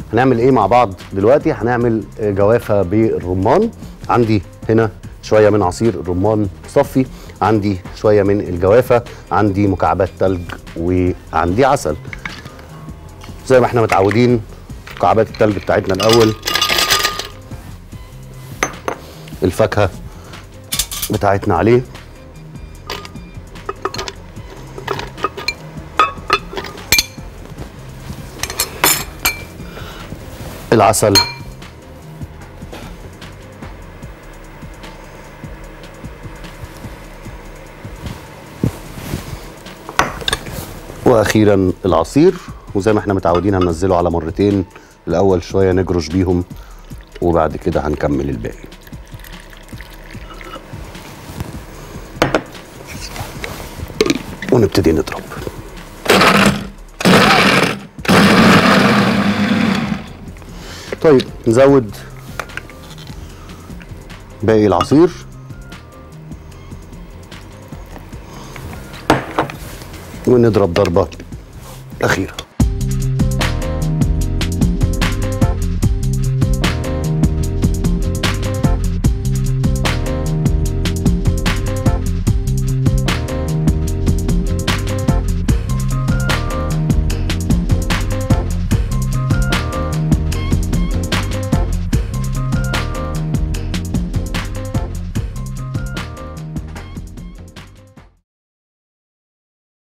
هنعمل ايه مع بعض دلوقتي هنعمل آه، جوافه بالرمان عندي هنا شويه من عصير الرمان صفي عندي شويه من الجوافه عندي مكعبات تلج وعندي عسل زي ما احنا متعودين مكعبات التلج بتاعتنا الاول الفاكهه بتاعتنا عليه العسل واخيرا العصير وزي ما احنا متعودين هننزله على مرتين الاول شويه نجرش بيهم وبعد كده هنكمل الباقي ونبتدي نضرب طيب نزود باقي العصير ونضرب ضربة أخيرة